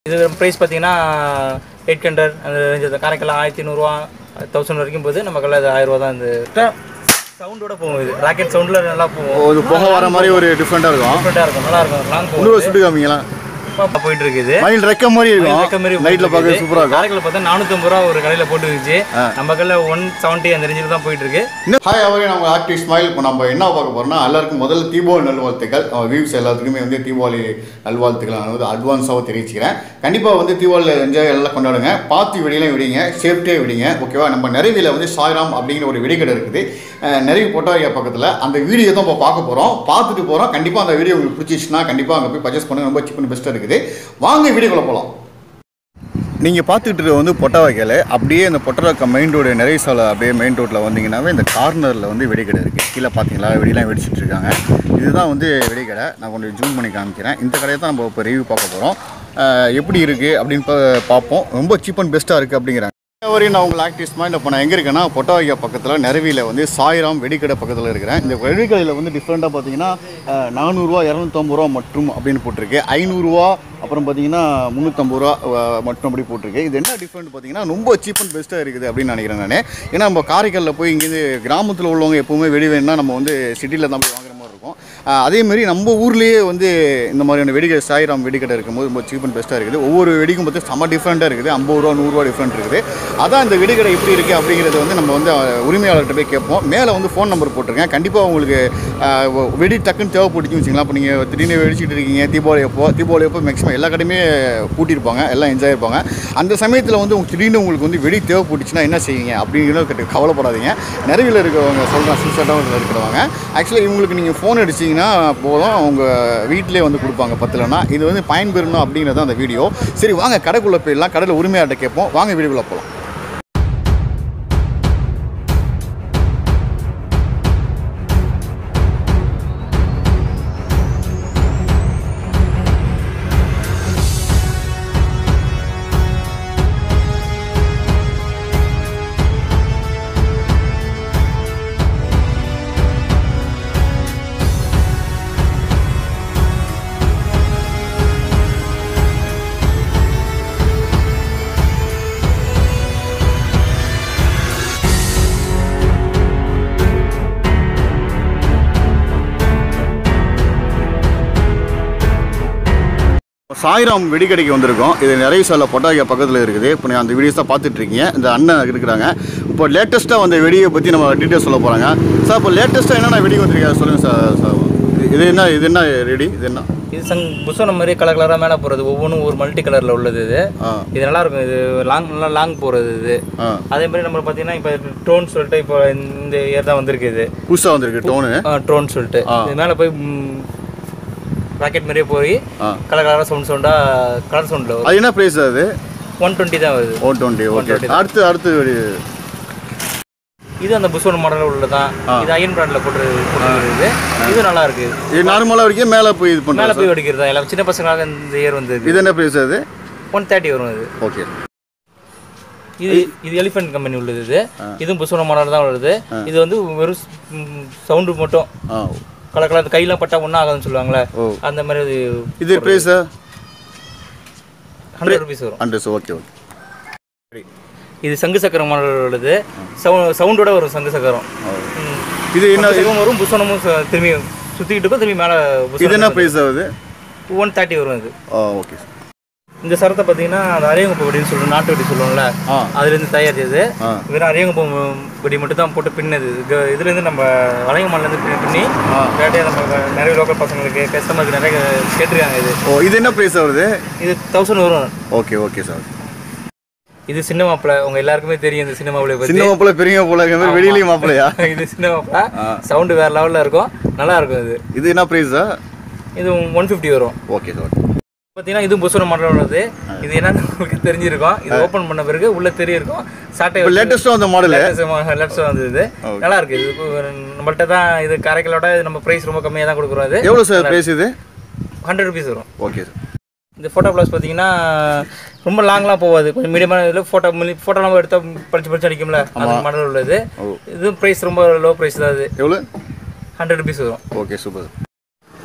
இது ப்ரைஸ் பார்த்தீங்கன்னா eight hundred அந்த ரேஞ்சு காரைக்கெல்லாம் ஆயிரத்தி நூறுரூவா தௌசண்ட் வரைக்கும் போகுது நம்ம கல்ல அது ஆயிரம் ரூபா தான் இந்த சவுண்டோட போகும் இது ராக்கெட் சவுண்டில் நல்லா போகும் ஒரு புகை வர மாதிரி ஒரு டிஃப்ரெண்ட்டாக இருக்கும் டிஃப்ரெண்ட்டாக இருக்கும் நல்லா இருக்கும் லாங் போகும் இன்னொரு சுட்டு காமிங்களா இப்போ போயிட்டு இருக்குது மயில் ரெக்க மாதிரி இருக்க இருக்கும் மாதிரி நைட்டில் பார்க்க சூப்பராக இருக்கும் காரைக்கால் பார்த்தா நானூற்றம்பது ரூபா ஒரு கடையில் போட்டு இருந்துச்சு நம்ம கடையில் ஒன் செவன்ட்டி அந்த ரேஞ்சில் தான் போயிட்டு இருக்கு இன்னும் ஹாய் அவரே நம்ம ஆக்டிவ் ஸ்மைல் இப்போ நம்ம என்ன பார்க்க போறோம்னா எல்லாருக்கும் முதல்ல தீபாவளி நல்வாழ்த்துக்கள் வியூஸ் எல்லாத்துக்குமே வந்து தீபாவளி நல்வாழ்த்துக்கள் நான் வந்து அட்வான்ஸாக தெரிவிச்சுக்கிறேன் கண்டிப்பாக வந்து தீபாவளி என்ஜாய் எல்லாம் கொண்டாடுங்க பார்த்து வெடியெல்லாம் விடிங்க சேஃப்டியாக விடிங்க ஓகேவா நம்ம நிறைவில வந்து சாய்ராம் அப்படிங்கிற ஒரு வெடிக்கடை இருக்குது அஹ், நிறைவு பொட்டாரியா பக்கத்தில் அந்த வீடியோ தான் இப்போ பார்க்க போகிறோம் பார்த்துட்டு போகிறோம் கண்டிப்பாக அந்த வீடியோ உங்களுக்கு பிடிச்சிச்சுன்னா கண்டிப்பாக அங்கே போய் பர்ச்சேஸ் பண்ணுங்க ரொம்ப சீப் அண்ட் பெஸ்ட்டாக இருக்குது வாங்க வீடியோக்குள்ள போகலாம் நீங்கள் பார்த்துக்கிட்டு இருக்க வந்து பொட்டா வைக்கல அப்படியே இந்த பொட்டராக்க மெயின் ரோடு நிறைய சாலை அப்படியே மெயின் ரோட்டில் வந்தீங்கன்னாவே இந்த கார்னரில் வந்து வெடிக்கடை இருக்குது கீழே பார்த்தீங்களா வெடிலாம் வெடிச்சிட்டு இருக்காங்க இதுதான் வந்து வெடிக்கடை நான் கொஞ்சம் ஜூம் பண்ணி காமிக்கிறேன் இந்த கடையை தான் நம்ம இப்போ ரிவ்யூ பார்க்க போகிறோம் எப்படி இருக்குது அப்படின்னு பா- பார்ப்போம் ரொம்ப சீப் அண்ட் பெஸ்ட்டாக இருக்குது அப்படிங்கிறாங்க வரையும் நான் உங்கள் ஆக்டிவ் ஸ்மைல் இப்போ நான் எங்கே இருக்கேன்னா பொட்டாவையா பக்கத்தில் நெருவியில் வந்து சாய்ராம் வெடிக்கடை பக்கத்தில் இருக்கிறேன் இந்த வெடிக்கடையில் வந்து டிஃப்ரெண்ட்டாக பார்த்தீங்கன்னா அஹ், நானூறுரூவா இரநூத்தம்பது ரூபா மற்றும் அப்படின்னு போட்டிருக்கு ஐநூறுரூவா அப்புறம் பார்த்தீங்கன்னா முந்நூற்றம்பது ரூபா அஹ், மட்டும் அப்படி போட்டிருக்கு இது என்ன டிஃப்ரெண்ட் பார்த்தீங்கன்னா ரொம்ப சீப் அண்ட் பெஸ்ட்டாக இருக்குது அப்படின்னு நினைக்கிறேன் நான் ஏன்னா நம்ம காரைக்காலில் போய் இங்கேருந்து கிராமத்தில் உள்ளவங்க எப்போவுமே வெடி வேணும்னா நம்ம வந்து சிட்டியில் தான் போய் வாங்குற மாதிரி இருக்கும் அஹ், அதே மாதிரி நம்ம ஊர்லேயே வந்து இந்த மாதிரியான வெடிக்கடை சாய்ராம் வெடிக்கடை இருக்கும்போது ரொம்ப சீப் அண்ட் பெஸ்ட்டாக இருக்குது ஒவ்வொரு வெடிக்கும் பார்த்து செம்ம டிஃப்ரெண்ட்டாக இருக்குது ஐம்பது ரூபா நூறுரூவா டிஃப்ரெண்ட் இருக்குது அதான் இந்த வெடிக்கடை எப்படி இருக்குது அப்படிங்கிறத வந்து நம்ம வந்து அஹ், உரிமையாளர்கிட்ட போய் கேட்போம் மேலே வந்து ஃபோன் நம்பர் போட்டிருக்கேன் கண்டிப்பாக உங்களுக்கு அஹ், ஒ- வெடி டக்குன்னு தேவைப்பட்டுச்சுன்னு வச்சுங்களா இப்போ நீங்கள் திடீர்னு வெடிச்சிட்டு இருக்கீங்க தீபாவளி அப்போ தீபாவளி அப்போ மேக்ஸிமம் எல்லா கடையுமே பூட்டியிருப்பாங்க எல்லாம் என்ஜாய் இருப்பாங்க அந்த சமயத்தில் வந்து உங்களுக்கு திடீர்னு உங்களுக்கு வந்து வெடி தேவைப்பட்டுச்சுன்னா என்ன செய்வீங்க அப்படிங்கிறத கவலைப்படாதீங்க நிறைவில் இருக்கிறவங்க சொல்கிறேன் சுசட்டாவில் இருக்கிறவங்க ஆக்சுவலாக இவங்களுக்கு நீங்கள் ஃபோன் அடிச்சிங்கன்னா போதும் அவங்க வீட்டிலே வந்து கொடுப்பாங்க பத்துலனா இது வந்து பயன்பெறணும் அப்படிங்கிறது தான் அந்த வீடியோ சரி வாங்க கடைக்குள்ளே போயிடலாம் கடையில் உரிமையாட்ட கேட்போம் வாங்க வீடியோக்குள்ளே போகலாம் சாய்ராம் வெடிக்கடைக்கு வந்திருக்கோம் இது நிறைய சால பொட்டாக்கியா பக்கத்தில் இருக்குது இப்போ நீங்கள் அந்த வீடியோஸ் தான் பார்த்துட்டு இருக்கீங்க இந்த அண்ணன் இருக்கிறாங்க இப்போ லேட்டஸ்ட்டாக வந்த வெடியை பற்றி நம்ம டீட்டெயில் சொல்ல போகிறாங்க சார் இப்போ லேட்டஸ்ட்டாக என்னென்ன வெடி வந்திருக்கா சொல்லுங்கள் சார் சார் இது- இது என்ன இது என்ன ரெடி இது என்ன இது சங் புசோனம் மாதிரி கலர் கலராக மேலே போகிறது ஒவ்வொன்றும் ஒரு மல்டி கலரில் உள்ளது இது ஆ இது நல்லா இருக்கும் இது லாங் நல்லா லாங் போகிறது இது ஆ அதே மாதிரி நம்ம பார்த்தீங்கன்னா இப்போ ட்ரோன் சொல்லிட்டு இப்போ இந்த இயர் தான் வந்திருக்கு இது புதுசாக வந்திருக்கு டோனு ட்ரோன் சொல்லிட்டு ஆ. இது மேலே போய் ராக்கெட் மாதிரியே போய் ஆ கலர் கலராக சவுண்ட் சவுண்டாக கலர் சவுண்டில் வரும் அது என்ன ப்ரைஸ் அது ஒன் டுவெண்ட்டி தான் வருது ஒன் டுவெண்ட்டி ஓகே அடுத்து அடுத்து வெடி இது அந்த புசோன் மாடலில் உள்ளது தான் இது அயன் பிராண்டில் போட்டு போட்டுருக்குது இது நல்லா இருக்கு இது நார்மலாக வரைக்கும் மேலே போய் இது மேலே பண்ணுறேன் போய் வெடிக்கிறது தான் எல்லாம் சின்ன பசங்களாக இந்த இயர் வந்து இது என்ன ப்ரைஸ் அது ஒன் தேர்ட்டி வரும் இது ஓகே இது இது எலிஃபென்ட் கம்பெனி உள்ளது இது இதுவும் புசோன மாடல் தான் வருது இது வந்து வெறும் சவுண்டு மட்டும் ஆ கலர் கலர் கையெல்லாம் பட்டா ஒன்றும் ஆகாதுன்னு சொல்லுவாங்களே ஓ அந்த மாதிரி அது இது ப்ரைஸா ஹண்ட்ரட் ருபீஸ் வரும் ஹண்ட்ரட் ஓகே ஓகே இது சங்கு சக்கரம் மாடல் உள்ளது சவு சவுண்டோட வரும் சங்கு சக்கரம் ம். இது என்ன சங்கு சக்கரமும் வரும் புசனமும் ச- திரும்பி சுற்றிக்கிட்டு இருக்கும் திரும்பி மேலே இது என்ன ப்ரைஸ் ஆகுது ஒன் தேர்ட்டி வரும் இது ஆ ஓகே இந்த சரத்தை பார்த்தீங்கன்னா அந்த அரியங்குப்பம் வெடின்னு சொல்லுவோம் நாட்டு வெடி சொல்லுவோம்ல ஆ அதுலேருந்து தயாரிச்சது ஆ வெறும் அரியங்குப்பம் வெடி மட்டும் தான் போட்டு பின்னது இது இதுலேருந்து நம்ம வளையமாலேருந்து பின் பண்ணி ஆ. வேட்டையாக நம்ம நிறைய லோக்கல் பசங்களுக்கு கஸ்டமருக்கு நிறைய கேட்டிருக்காங்க இது ஓ இது என்ன ப்ரைஸ் ஆகுது இது தௌசண்ட் வரும் ஓகே ஓகே சார் இது சின்ன மாப்பிள உங்க எல்லாருக்குமே தெரியும் இந்த சின்ன மாப்பிளைய பத்தி சின்ன மாப்பிள்ள பெரிய மாப்பிள்ள இந்த மாதிரி வெளியிலயும் மாப்பிள்ளையா இது சின்ன மாப்பிள சவுண்டு வேற லெவல்ல இருக்கும் நல்லா இருக்கும் இது இது என்ன ப்ரைஸா இது ஒன் ஃபிஃப்டி வரும் ஓகே சார் பார்த்தீங்கன்னா இது புசுன மாடல் உள்ளது இது என்னன்னு உங்களுக்கு தெரிஞ்சிருக்கும் இது ஓப்பன் பண்ண பிறகு உள்ள தெரியிருக்கும் சாட்டை இப்போ லேட்டஸ்ட்டாக வந்த மாடல் லெட்ஸ் வந்தது நல்லா இருக்கு இது இப்போ நம்மள்ட்ட தான் இது காரைக்காலோட இது நம்ம பிரைஸ் ரொம்ப கம்மியாக தான் கொடுக்குறோம் அது எவ்வளோ சார் ப்ரைஸ் இது ஹண்ட்ரட் ருபீஸ் வரும் ஓகே சார் இந்த ஃபோட்டோ ப்ளஸ் பார்த்தீங்கன்னா ரொம்ப லாங்லாம் போகாது கொஞ்சம் மீடியமான இதில் ஃபோட்டோ ஃபோட்டோலாம் எடுத்தால் படிச்சு படிச்சு அடிக்கும்ல அந்த மாடல் உள்ளது இது ப்ரைஸ் ரொம்ப லோ ப்ரைஸ் தான் அது எவ்வளோ ஹண்ட்ரட் ருபீஸ் வரும் ஓகே சூப்பர்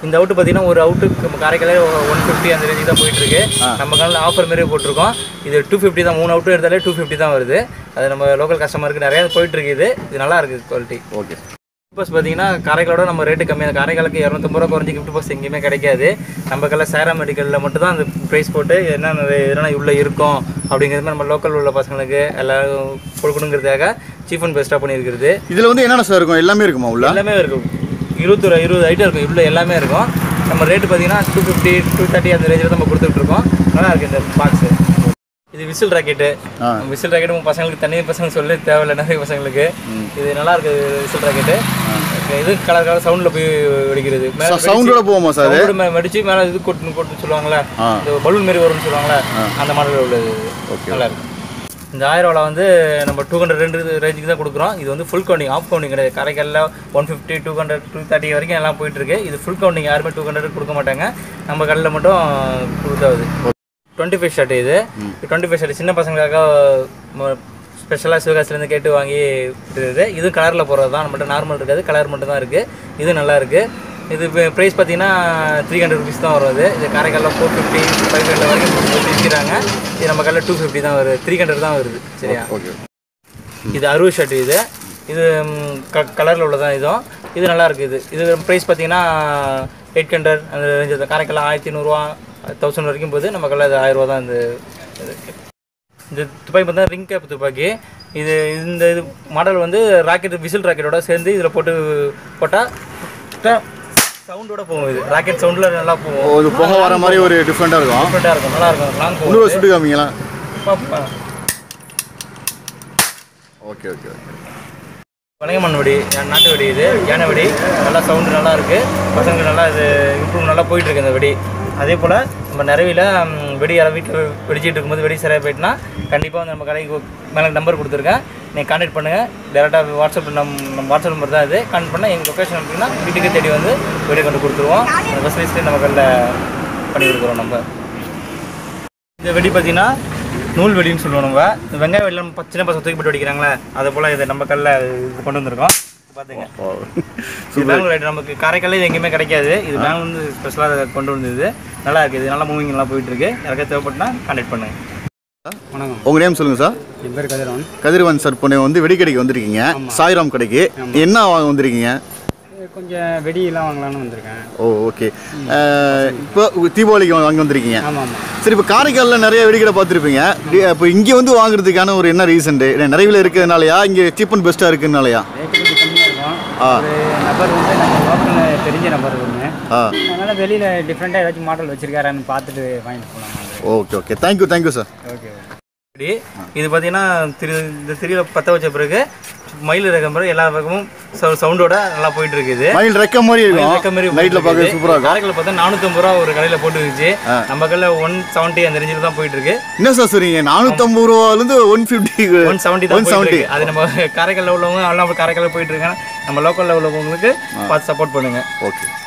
இந்த அவுட்டு பார்த்தீங்கன்னா ஒரு அவுட்டுக்கு நம்ம காரைக்காலே ஒன் ஃபிஃப்டி அந்த ரேஞ்சுக்கு தான் போயிட்டு இருக்கு நம்ம கடையில் ஆஃபர் மாரி போட்டிருக்கோம் இது டூ ஃபிஃப்டி தான் மூணு அவுட்டு எடுத்தாலே டூ ஃபிஃப்டி தான் வருது அது நம்ம லோக்கல் கஸ்டமருக்கு நிறைய போயிட்டு இருக்கு இது இது நல்லா இருக்குது குவாலிட்டி ஓகே பஸ் பார்த்தீங்கன்னா காரைக்காலோட நம்ம ரேட்டு கம்மியாக காரைக்காலுக்கு இரநூத்தம்பது ரூபா குறைஞ்சி கிஃப்ட் பாஸ் எங்கேயுமே கிடைக்காது நம்ம கல்ல சேரா மெடிக்கலில் மட்டும் தான் அந்த ப்ரைஸ் போட்டு என்னென்ன என்னென்ன உள்ளே இருக்கும் அப்படிங்கிறது மாதிரி நம்ம லோக்கல் உள்ள பசங்களுக்கு எல்லாரும் கொடுக்கணுங்கிறதுக்காக சீப் அண்ட் பெஸ்ட்டாக பண்ணியிருக்கிறது இதில் வந்து என்னென்ன சார் இருக்கும் எல்லாமே இருக்குமா உள்ள எல்லாமே இருக்கும் இருபத்தொரு இருபது ஐட்டம் இருக்கும் இவ்வளோ எல்லாமே இருக்கும் நம்ம ரேட்டு பார்த்தீங்கன்னா டூ ஃபிஃப்டி டூ தேர்ட்டி அந்த ரேஞ்சில் நம்ம கொடுத்துட்ருக்கோம் நல்லா இருக்குது இந்த பாக்ஸு இது விசில் ராக்கெட்டு ஆ. விசில் ராக்கெட் உங்கள் பசங்களுக்கு தனி பசங்க சொல்லி தேவையில்லை நிறைய பசங்களுக்கு இது நல்லா இருக்குது விசில் ராக்கெட்டு இது கலர் கலர் சவுண்டில் போய் வெடிக்கிறது மேலே வெடிச்சு- சவுண்டோட போகுமா சார் அது சவுண்டு மே- வெடிச்சு மேலே இது கொட்டு கொட்டு சொல்லுவாங்களே ஆ. இந்த பலூன் மாரி வரும்னு சொல்லுவாங்களே அந்த மாடலில் உள்ளது Okay. நல்லா இருக்கு இந்த ஆயிரம் ரூபாய் வந்து நம்ம டூ ஹண்ட்ரட் ரெண்டு ரேஞ்சுக்கு தான் கொடுக்குறோம் இது வந்து ஃபுல் கவுண்டிங் ஆஃப் கவுண்டிங் கிடையாது காரைக்காலில் one fifty two hundred two thirty வரைக்கும் எல்லாம் போயிட்டு இருக்கு இது ஃபுல் கவுண்டிங் யாருமே டூ ஹண்ட்ரட் கொடுக்க மாட்டாங்க நம்ம கடையில் மட்டும் கொடுத்தாது டுவெண்ட்டி ஃபைவ் ஷர்ட் இது டுவெண்ட்டி ஃபைவ் ஷர்ட் சின்ன பசங்களுக்காக ஸ்பெஷலாக சிவகாசிலேருந்து கேட்டு வாங்கி இருக்குது இது கலரில் போகிறது தான் நம்மகிட்ட நார்மல் இருக்காது கலர் மட்டும் தான் இருக்குது இது நல்லா இருக்குது இது ப்ரைஸ் பார்த்தீங்கன்னா த்ரீ ஹண்ட்ரட் ருபீஸ் தான் வரும் இது இது காரைக்காலில் ஃபோர் ஃபிஃப்டி ஃபைவ் ஹண்ட்ரட் வரைக்கும் விற்கிறாங்க இது நம்ம கடையில் டூ ஃபிஃப்டி தான் வருது த்ரீ ஹண்ட்ரட் தான் வருது சரியா ஓகே இது அறுபது ஷர்ட் இது இது ம், க கலரில் உள்ளதான் இதுவும் இது நல்லா இருக்குது இது இது ப்ரைஸ் பார்த்தீங்கன்னா எயிட் ஹண்ட்ரட் அந்த ரேஞ்சு காரைக்கால் ஆயிரத்தி நூறுரூவா தௌசண்ட் வரைக்கும் போகுது நம்ம கல்ல இது ஆயிரரூவா தான் இந்த இது. இந்த துப்பாக்கி பார்த்தா ரிங் கேப் துப்பாக்கி இது இந்த இது மாடல் வந்து ராக்கெட் விசில் ராக்கெட்டோட சேர்ந்து இதில் போட்டு போட்டால் சவுண்டோட போகும் இது ராக்கெட் சவுண்டில் நல்லா ஓ போகும் இது புகை வர மாதிரி ஒரு டிஃப்ரெண்ட்டாக இருக்கும் டிஃப்ரெண்ட்டாக இருக்கும் நல்லா இருக்கும் லாங் போகும் இன்னொரு சுட்டு காமிங்களா பாப்பா. ஓகே ஓகே ஓகே பழையமண் வெடி யா- நாட்டு வெடி இது யானை வெடி நல்லா சவுண்டு நல்லா இருக்கு பசங்களுக்கு நல்லா இது இம்ப்ரூவ் நல்லா போயிட்டு இருக்கு இந்த வெடி அதே போல் நம்ம நிறைவில வெடி யாராவது வீட்டில் வெடிச்சிட்டு இருக்கும்போது வெடி சரியாக போயிட்டுனா கண்டிப்பாக வந்து நம்ம கடைக்கு மேலே நம்பர் கொடுத்துருக்கேன் நீங்கள் கான்டாக்ட் பண்ணுங்கள் டேரெக்டாக வாட்ஸ்அப் நம் நம்ம வாட்ஸ்அப் நம்பர் தான் இது கான்டாக்ட் பண்ணால் எங்கள் லொக்கேஷன் அனுப்பிங்கன்னா வீட்டுக்கே தேடி வந்து வெடி கொண்டு கொடுத்துருவோம் அந்த ஃபெசிலிட்டிஸ் நம்ம கடையில் பண்ணி கொடுக்குறோம் நம்ம இந்த வெடி பார்த்தீங்கன்னா நூல் வெடின்னு சொல்லுவோம் நம்ம இந்த வெங்காய வெள்ளம் ப- சின்ன பசங்க தூக்கி போட்டு வெடிக்கிறாங்களே அதை போல் இது நம்ம கல்ல இது கொண்டு வந்திருக்கோம் பார்த்துங்க இது பெங்களூர் ஐட்டம் நமக்கு காரைக்காலில் இது எங்கேயுமே கிடைக்காது இது பெங்களூர் வந்து ஸ்பெஷலாக கொண்டு வந்தது நல்லா இருக்குது இது நல்லா மூவிங் எல்லாம் போயிட்டு இருக்கு யாருக்கா தேவைப்பட்டுனா கான்டாக்ட் பண்ணுங்க வணக்கம் உங்கள் நேம் சொல்லுங்கள் சார் என் பேர் கதிரவன் கதிரவன் சார் பொண்ணு வந்து வெடிக்கடைக்கு வந்திருக்கீங்க சாய்ராம் கடைக்கு என்ன வாங்க வந்திருக்கீங்க கொஞ்சம் வெடியெல்லாம் வாங்கலாம்னு வந்திருக்கேன் ஓ ஓகே இப்போ தீபாவளிக்கு வாங்கி வந்திருக்கீங்க ஆமாம் ஆமாம் சரி இப்போ காரைக்காலில் நிறைய வெடிக்கடை பார்த்துருப்பீங்க இப்போ இங்கே வந்து வாங்குறதுக்கான ஒரு என்ன ரீசன்ட்டு நிறைவில் இருக்கிறதுனாலயா இங்கே சீப் அண்ட் பெஸ்ட்டாக இருக்குதுனாலயா ரேட்டு கொஞ்சம் கம்மியாக இருக்கும் ஆ. ஒரு நபர் வந்து நம்ம லோக்கலில் தெரிஞ்ச நபர் ஒன்று ஆ அதனால் வெளியில் டிஃப்ரெண்ட்டாக ஏதாச்சும் மாடல் வச்சிருக்காரான்னு பார்த்துட்டு வாங்கிட்டு போகலாம் okay okay thank you thank you sir okay வெடி இது பார்த்தீங்கன்னா திரு இந்த திரியில் பற்ற வச்ச பிறகு மயில் இருக்க பிறகு எல்லா பக்கமும் சவுண்டோட நல்லா போயிட்டு இருக்குது மயில் ரெக்க மாதிரி இருக்கும் நைட்டில் பார்க்க சூப்பராக இருக்கும் காரைக்கால் பார்த்தா நானூற்றம்பது ரூபா ஒரு கடையில் போட்டு இருந்துச்சு நம்ம கடையில் ஒன் செவன்ட்டி அந்த ரேஞ்சில் தான் போயிட்டு இருக்கு என்ன சார் சொல்றீங்க நானூற்றம்பது ரூபாலேருந்து ஒன் ஃபிஃப்டி ஒன் செவன்ட்டி தான் ஒன் போயிட்டு செவன்ட்டி இருக்கு அது நம்ம காரைக்காலில் உள்ளவங்க எல்லாம் காரைக்காலில் போயிட்டு இருக்காங்க நம்ம லோக்கலில் உள்ளவங்களுக்கு பார்த்து சப்போர்ட் பண்ணுங்க ஓகே